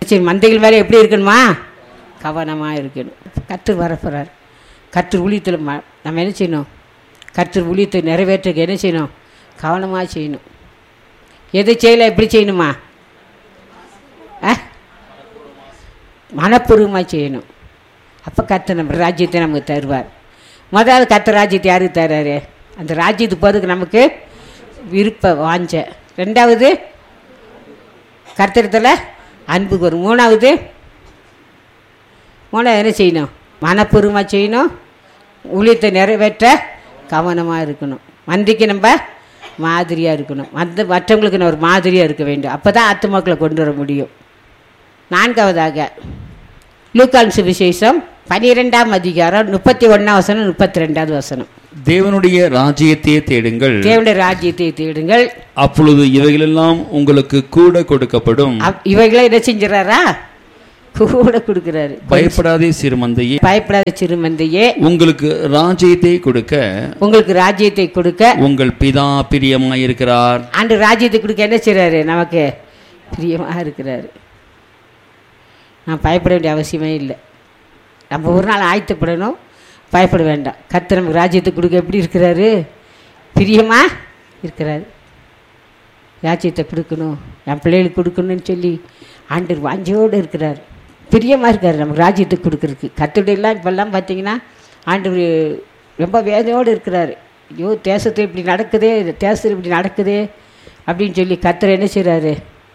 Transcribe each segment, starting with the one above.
சரி மந்தைகள் மேலே எப்படி இருக்கணுமா கவனமாக இருக்கணும் கர்த்தர் வரப்போகிறார் கர்த்தர் ஊழியத்தில் ம நம்ம என்ன செய்யணும் கர்த்தர் ஊழியத்தை நிறைவேற்றுக்கு என்ன செய்யணும் கவனமாக செய்யணும் எதை செய்யலை எப்படி செய்யணுமா ஆ மனப்பூர்வமாக செய்யணும் அப்போ கர்த்தர் நம்ம ராஜ்யத்தை நமக்கு தருவார் முதல்ல கர்த்தர் ராஜ்யத்தை யாருக்கு தர்றாரு அந்த ராஜ்யத்துக்கு போகிறதுக்கு நமக்கு விருப்ப வாஞ்ச ரெண்டாவது கர்த்தரத்தில் அன்பு வரும் மூணாவது மூணாவது என்ன செய்யணும் மனப்பூர்வமாக செய்யணும் ஊழியத்தை நிறைவேற்ற கவனமாக இருக்கணும் மந்திக்கு நம்ம மாதிரியாக இருக்கணும் மற்ற மற்றவங்களுக்கு நம்ம ஒரு மாதிரியாக இருக்க வேண்டும் அப்போ தான் ஆத்துமாக்களை கொண்டு வர முடியும் நான்காவதாக லூக்கான் சுவிசேஷம் பனிரெண்டாம் அதிகாரம் முப்பத்தி ஒன்றாம் வசனம் முப்பத்தி ரெண்டாவது வசனம் தேவனுடைய ராஜ்யத்தையே தேடுங்கள் தேவனுடைய ராஜ்யத்தை தேடுங்கள் அப்பொழுது இவைகளெல்லாம் உங்களுக்கு கூட கொடுக்கப்படும் அவ்- இவைகளை என்ன செஞ்சுறாரா கூட கொடுக்குறாரு பயப்படாதே சிறுமந்தையே பயப்படாத சிறுமந்தையே உங்களுக்கு ராஜ்யத்தை கொடுக்க உங்களுக்கு ராஜ்யத்தை கொடுக்க உங்கள் பிதா பிரியமாயிருக்கிறார் ஆண்டு ராஜ்யத்தை கொடுக்க என்ன செய்றாரு நமக்கு பிரியமாக இருக்கிறாரு நான் பயப்பட வேண்டிய அவசியமே இல்லை நம்ம ஒரு நாள் ஆயத்தப்படணும் பயப்பட வேண்டாம் கர்த்தர் நமக்கு ராஜ்யத்தை கொடுக்க எப்படி இருக்கிறாரு பிரியமாக இருக்கிறாரு ராஜ்யத்தை கொடுக்கணும் என் பிள்ளைகளுக்கு கொடுக்கணும்னு சொல்லி ஆண்டவர் வாஞ்சையோடு இருக்கிறார் பிரியமாக இருக்கார் நமக்கு ராஜ்யத்தை கொடுக்கறதுக்கு கத்துடையெல்லாம் இப்போல்லாம் பார்த்தீங்கன்னா ஆண்டவர் ரொம்ப வேதனையோடு இருக்கிறாரு ஐயோ தேசத்தில் இப்படி நடக்குதே தேசத்தில் இப்படி நடக்குதே அப்படின்னு சொல்லி கத்தர் என்ன செய்கிறாரு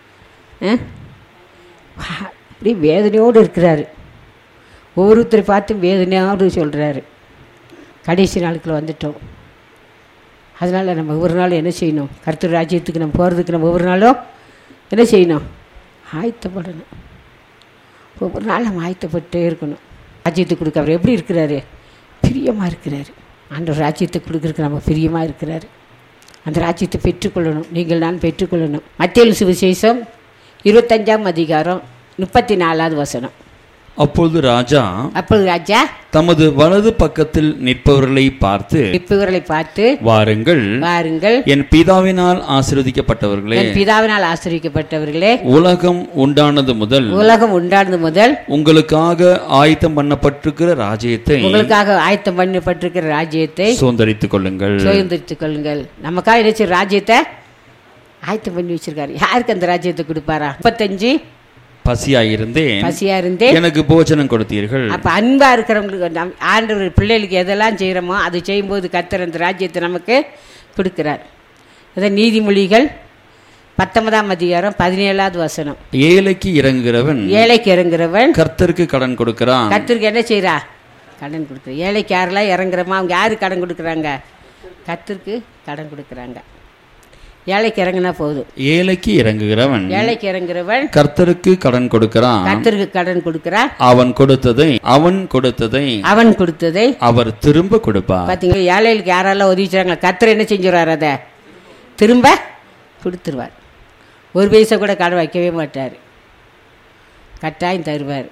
அப்படி வேதனையோடு இருக்கிறாரு ஒவ்வொருத்தரை பார்த்து வேதனையோடு சொல்கிறாரு கடைசி நாளுக்குள்ள வந்துட்டோம் அதனால் நம்ம ஒவ்வொரு நாளும் என்ன செய்யணும் கர்த்தர் ராஜ்யத்துக்கு நம்ம போகிறதுக்கு நம்ம ஒவ்வொரு நாளும் என்ன செய்யணும் ஆயத்தப்படணும் ஒவ்வொரு நாளும் நம்ம ஆயத்தப்பட்டே இருக்கணும் ராஜ்யத்துக்கு கொடுக்க அவர் எப்படி இருக்கிறாரு பிரியமாக இருக்கிறாரு ஆண்டவர் ராஜ்யத்தை கொடுக்கறதுக்கு நம்ம பிரியமாக இருக்கிறாரு அந்த ராஜ்யத்தை பெற்றுக்கொள்ளணும் நீங்கள் நான் பெற்றுக்கொள்ளணும் மத்திய சுவிசேஷம் இருபத்தஞ்சாம் அதிகாரம் முப்பத்தி நாலாவது வசனம் அப்பொழுது ராஜா அப்பொழுது ராஜா தமது வலது பக்கத்தில் நிற்பவர்களை பார்த்து இப்புகளை பார்த்து வாருங்கள் வாருங்கள் என் பிதாவினால் ஆசீர்வதிக்கப்பட்டவர்களே என் பிதாவினால் ஆசிரியப்பட்டவர்களே உலகம் உண்டானது முதல் உலகம் உண்டானது முதல் உங்களுக்காக ஆயத்தம் பண்ணப்பட்டிருக்கிற ராஜ்யத்தை உங்களுக்காக ஆயத்தம் பண்ணப்பட்டிருக்கிற ராஜ்யத்தை சுதந்திரித்துக் கொள்ளுங்கள் சுதந்திரித்துக் கொள்ளுங்கள் நமக்காக நினைச்ச ராஜ்யத்தை ஆயத்தம் பண்ணி வச்சிருக்காரு யாருக்கு அந்த ராஜ்யத்தை கொடுப்பாரா முப்பத்தஞ்சு பசியாயிருந்தேன் பசியா இருந்தே எனக்கு போஜனம் கொடுத்தீர்கள் அப்ப அன்பா இருக்கிறவங்களுக்கு நம் ஆண்டவர் பிள்ளைகளுக்கு எதெல்லாம் செய்கிறோமோ அது செய்யும்போது கர்த்தர் அந்த ராஜ்யத்தை நமக்கு கொடுக்கிறார் அதான் நீதிமொழிகள் பத்தொன்பதாம் அதிகாரம் பதினேழாவது வசனம் ஏழைக்கு இறங்குகிறவன் ஏழைக்கு இறங்குறவன் கர்த்தருக்கு கடன் கொடுக்கிறான் கர்த்தருக்கு என்ன செய்றா கடன் கொடுக்குற ஏழைக்கு யாரெல்லாம் இறங்குறோமா அவங்க யாரு கடன் கொடுக்குறாங்க கர்த்தருக்கு கடன் கொடுக்குறாங்க ஏழைக்கு இறங்குனா போதும் ஏழைக்கு இறங்குகிறவன் ஏழைக்கு இறங்குறவன் கர்த்தருக்கு கடன் கொடுக்கிறான் கர்த்தருக்கு கடன் கொடுக்குறான் அவன் கொடுத்ததை அவன் கொடுத்ததை அவன் கொடுத்ததை அவர் திரும்ப கொடுப்பார் பார்த்தீங்களா ஏழைகளுக்கு யாரெல்லாம் உதவி செய்கிறாங்க கர்த்தர் என்ன செஞ்சுருவார் அதை திரும்ப கொடுத்துருவார் ஒரு பைசா கூட கடன் வைக்கவே மாட்டார் கட்டாயம் தருவார்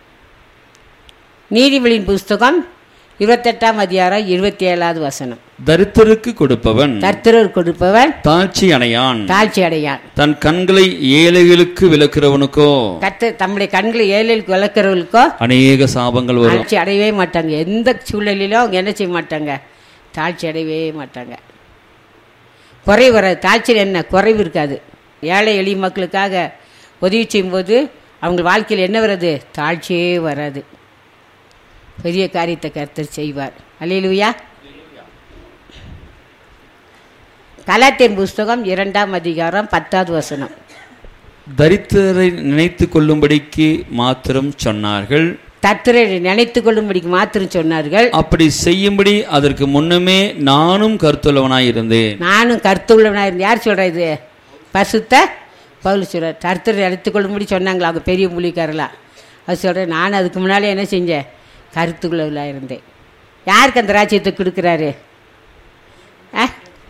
நீதிபதியின் புஸ்தகம் இருபத்தெட்டாம் அதிகாரம் இருபத்தி ஏழாவது வசனம் தரித்திற்கு கொடுப்பவன் கர்த்தரர் கொடுப்பவன் தாழ்ச்சி அடையான் தாழ்ச்சி அடையான் தன் கண்களை ஏழைகளுக்கு விளக்குறவனுக்கோ கர்த்தர் தம்முடைய கண்களை ஏழைகளுக்கு வளர்க்குறவர்களுக்கோ அநேக சாபங்கள் வரும் தாழ்ச்சி அடையவே மாட்டாங்க எந்த சூழ்நிலையிலும் அவங்க என்ன செய்ய மாட்டாங்க தாழ்ச்சி அடையவே மாட்டாங்க குறைவு வராது தாழ்ச்சியில் என்ன குறைவு இருக்காது ஏழை எளிய மக்களுக்காக உதவி செய்யும்போது அவங்க வாழ்க்கையில் என்ன வராது தாழ்ச்சியே வராது பெரிய காரியத்தை கர்த்தர் செய்வார் அல்லேலூயா கலாத்தியன் புஸ்தகம் இரண்டாம் அதிகாரம் பத்தாவது வசனம் தரித்திரரை நினைத்து கொள்ளும்படிக்கு மாத்திரம் சொன்னார்கள் தத்திரை நினைத்து கொள்ளும்படிக்கு மாத்திரம் சொன்னார்கள் அப்படி செய்யும்படி அதற்கு முன்னமே நானும் கருத்துள்ளவனாய் இருந்தேன் நானும் கருத்துள்ளவனாக இருந்தேன் யார் சொல்கிறா இது பசுத்த பவுல் சொல்கிறார் கருத்தரை எடுத்துக்கொள்ளும்படி சொன்னாங்களா அவங்க பெரிய மொழிக்காரலாம் அது சொல்கிறேன் நான் அதுக்கு முன்னாலே என்ன செஞ்சேன் கருத்துக்குள்ளவளாக இருந்தேன் யாருக்கு அந்த ராஜ்யத்தை கொடுக்குறாரு ஆ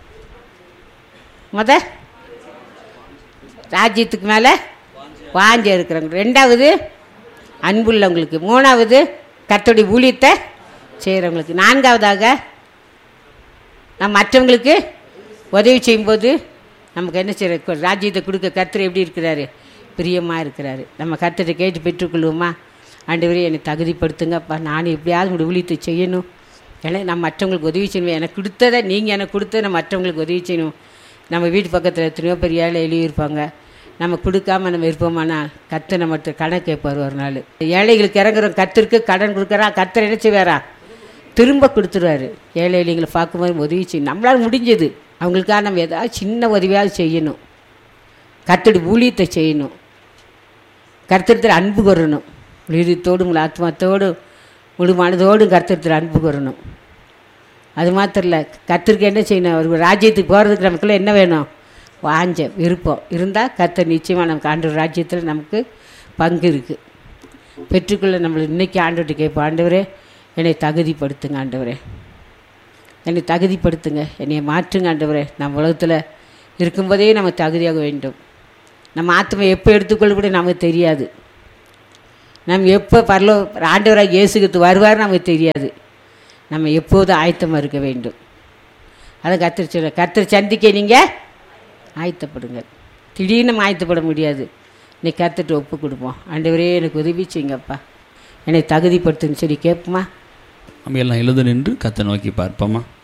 முத ராஜ்யத்துக்கு மேலே வாஞ்ச இருக்கிறவங்க ரெண்டாவது அன்புள்ளவங்களுக்கு மூணாவது கர்த்தருடைய ஊழியத்தை செய்கிறவங்களுக்கு நான்காவதாக நம்ம மற்றவங்களுக்கு உதவி செய்யும்போது நமக்கு என்ன செய்யற ராஜ்யத்தை கொடுக்க கர்த்தர் எப்படி இருக்கிறாரு பிரியமாக இருக்கிறாரு நம்ம கர்த்தரை கேட்டு பெற்றுக்கொள்வோமா ஆண்டவரே என்னை தகுதிப்படுத்துங்கப்பா நான் எப்படியாவது உங்களுடைய ஊழியத்தை செய்யணும் ஏன்னா நான் மற்றவங்களுக்கு உதவி செய்யணும் எனக்கு கொடுத்ததை நீங்கள் எனக்கு கொடுத்ததை நான் மற்றவங்களுக்கு உதவி செய்யணும் நம்ம வீட்டு பக்கத்தில் எத்தனையோ பெரிய ஏழை எழுதியிருப்பாங்க நம்ம கொடுக்காம நம்ம இருப்போமானா கத்து நம்மகிட்ட கடன் கேட்பார் ஒரு நாள் ஏழைகளுக்கு இறங்குறோம் கத்திற்கு கடன் கொடுக்குறா கத்தர் என்ன செய்வாரா திரும்ப கொடுத்துருவாரு ஏழை ஏழைகளை பார்க்கும்போது உதவி செய்யணும் நம்மளால் முடிஞ்சது அவங்களுக்காக நம்ம ஏதாவது சின்ன உதவியாவது செய்யணும் கத்தடி ஊழியத்தை செய்யணும் கர்த்தத்தில் அன்பு கூறணும் உயிரத்தோடு உங்கள் ஆத்மாத்தோடு முழு மனதோடு கர்த்தத்தில் அன்பு கூறணும் அது மாத்திரம் இல்லை கத்திரிக்கை என்ன செய்யணும் ஒரு ராஜ்யத்துக்கு போகிறதுக்கு நமக்குள்ள என்ன வேணும் வாஞ்ச விருப்பம் இருந்தால் கர்த்தர் நிச்சயமாக நமக்கு ஆண்டவர் ராஜ்யத்தில் நமக்கு பங்கு இருக்குது பெற்றுக்கொள்ள நம்மளை இன்னைக்கு ஆண்டவர்கிட்ட கேட்போம் ஆண்டவரே என்னை தகுதிப்படுத்துங்க ஆண்டவரே என்னை தகுதிப்படுத்துங்க என்னை மாற்றுங்க ஆண்டவரே நம்ம உலகத்தில் இருக்கும்போதே நம்ம தகுதியாக வேண்டும் நம்ம ஆத்மா எப்போ எடுத்துக்கொள்ள கூட நமக்கு தெரியாது நம்ம எப்போ பரலோ ஆண்டவராக இயேசுக்கு வருவார் நமக்கு தெரியாது நம்ம எப்போதும் ஆயத்தமாக இருக்க வேண்டும் அதை கத்திரி சொல்ல கத்திரி சந்திக்க நீங்கள் ஆயத்தப்படுங்க திடீர்னு நம்ம ஆயத்தப்பட முடியாது நீ கற்றுட்டு ஒப்பு கொடுப்போம் ஆண்டவரே எனக்கு உதவி செய்யுங்கப்பா என்னை தகுதிப்படுத்துன்னு சொல்லி கேட்போமா நம்ம எல்லாம் எழுத நின்று கத்தை நோக்கி பார்ப்போமா